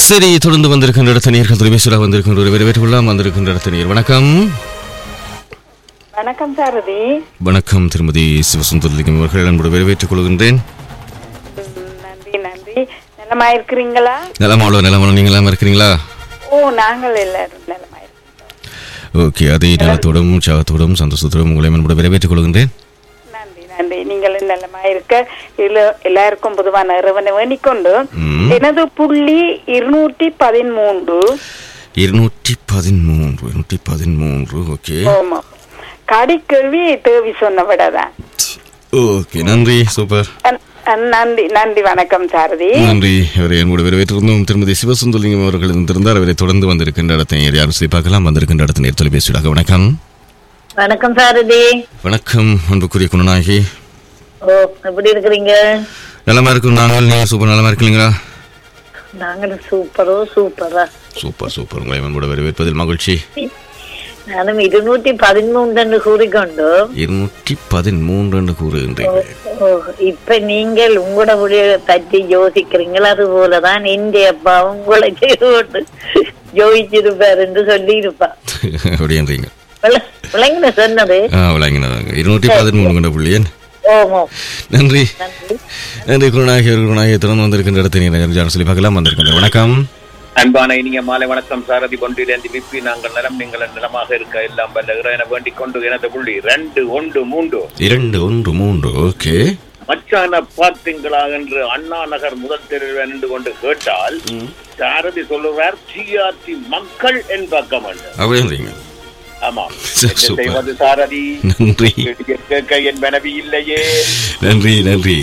சரி தொடர்ந்து வந்திருக்கின்ற இடத்த நீர்கள் தொலைபேசியில் வந்திருக்கின்ற ஒரு வரவேற்றுக்கொள்ளலாம் வந்திருக்கின்ற இடத்த நீர் வணக்கம் வணக்கம் சாரதி வணக்கம் திருமதி சிவசுந்தரலிங்கம் அவர்கள் அன்போடு வரவேற்றுக் கொள்கின்றேன் ம், நன்றி நன்றி நலமா இருக்கிறீங்களா நலமாவளோ நலமாவளோ நீங்கள் எல்லாம் இருக்கிறீங்களா ஓ நாங்கள் எல்லாரும் நலமா இருக்கிறோம் ஓகே அதே நலத்தோடும் உற்சாகத்தோடும் சந்தோஷத்தோடும் உங்களை அன்போடு வரவேற்றுக் கொள்கின்றேன் நன்றி நன்றி நீங்களும் நலமா இருக்க இல்ல- எல்லாருக்கும் பொதுவான இறைவனை வேண்டிக்கொண்டு ம். எனது புள்ளி இருநூற்றி பதிமூன்று இருநூற்றி பதிமூன்று இருநூற்றி பதிமூன்று ஓகே ஆமா கடிக்கேள்வி தேவி சொன்ன விடதான் ஓகே நன்றி சூப்பர் அன்- அன் நன்றி நன்றி வணக்கம் சாரதி நன்றி அவரை என்னோட வரவேற்றிருந்தோம் திருமதி சிவசுந்தரலிங்கம் அவர்கள் இருந்திருந்தார் அவரை தொடர்ந்து வந்திருக்கின்ற இடத்தை நேர் யாரும் சொல்லி பார்க்கலாம் வந்திருக்கின்ற இடத்தை நேர் தொலைபேசியாக வணக்கம் வணக்கம் சாரதி வணக்கம் அன்புக்குரிய குணநாயகி ஓ எப்படி இருக்கிறீங்க நலமா இருக்கும் நாங்கள் நீங்க சூப்பர் நலமா இருக்கீங்களா நாங்களும் சூப்பரோ சூப்பரா சூப்பர் சூப்பர் உங்களை நம்மோட வரவேற்பதில் மகிழ்ச்சி நானும் இருநூற்றி பதிமூன்று கூறிக்கொண்டு இருநூற்றி பதிமூன்று என்று கூறுகின்றீர்கள் ஓ, இப்ப நீங்கள் உங்களோட முடிய பற்றி யோசிக்கிறீங்களா அது போலதான் எந்த அப்பா உங்களை செய்து கொண்டு யோசிச்சிருப்பார் என்று சொல்லி இருப்பா அப்படின்றீங்க விளங்கின சொன்னது ஆ விளங்கினதாங்க இருநூற்றி பதிமூணு கொண்ட புள்ளியன் ஓமோ நன்றி நன்றி நன்றி குருநாயகி அவர்கள் குருநாயகி தொடர்ந்து வந்திருக்கின்ற இடத்தை நீங்கள் யாரும் சொல்லி பார்க்கலாம் வந்திருக்கின்ற வணக்கம் அன்பான இனிய மாலை வணக்கம் சாரதி கொண்டிலிருந்து விப்பி நாங்கள் நலம் நீங்கள் நலமாக இருக்க எல்லாம் வல்ல இறைவனை வேண்டிக் கொண்டு எனது புள்ளி ரெண்டு ஒன்று மூன்று இரண்டு ஒன்று மூன்று ஓகே மச்சான பார்த்தீங்களா என்று அண்ணா நகர் முதல் தெருவில் நின்று கொண்டு கேட்டால் சாரதி சொல்லுவார் சிஆர்டி மக்கள் என் பக்கம் என்று அப்படின்றீங்க ஆமாம் சரி, என்ன சூப்பர். செய்வது சாரதி நன்றி கேட்க கேட்க என் மனைவி இல்லையே நன்றி நன்றி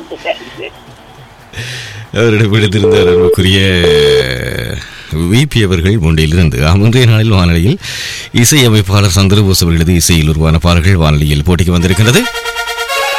அவரிடம் விடுத்திருந்தார் அன்புக்குரிய விபி அவர்கள் முண்டிலிருந்து அன்றைய நாளில் வானொலியில் இசையமைப்பாளர் சந்திரபோஸ் அவர்களது இசையில் உருவான பாடல்கள் வானொலியில் போட்டிக்கு வந்திருக்கின்றது